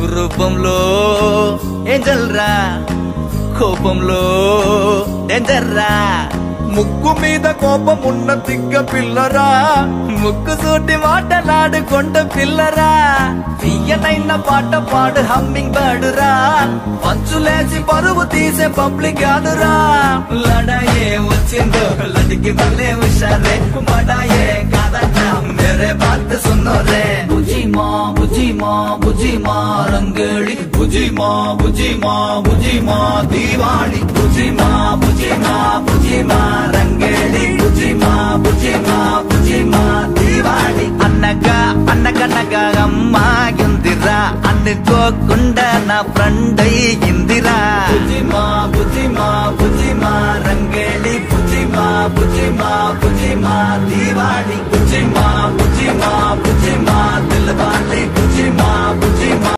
రూపంలో ఏంజల్ రా కోపంలో డేంజర్ రా ముక్కు మీద కోపం ఉన్న తిక్క పిల్లరా ముక్కు సూటి మాటలాడుకుంట పిల్లరా తీయనైన పాట పాడు హమ్మింగ్ బర్డ్ రా పంచులేసి పరువు తీసే పబ్లిక్ కాదురా లడాయే వచ్చిందో లడికి మళ్ళీ హుషారే మడాయే కాదట మేరే బాత్ సున్నో రే బుజి మా బుజి మా బుజి మా రంగేడి బుజి మా బుజి మా బుజి మా దీవాడి బుజి మా బుజి మా బుజి మా రంగేడి బుజి మా బుజి మా బుజి మా దీవాడి అన్నగా అన్నకన్నగా అమ్మాయిందిరా అనుకోకుండా నా ఫ్రెండ్ అయ్యిందిరా బుజి మా బుజి మా బుజి మా రంగేడి బుజి మా బుజి మా బుజి మా దీవాడి బుజి మా బుజి మా బుజి మా దిల్వాడి బుజి మా బుజి మా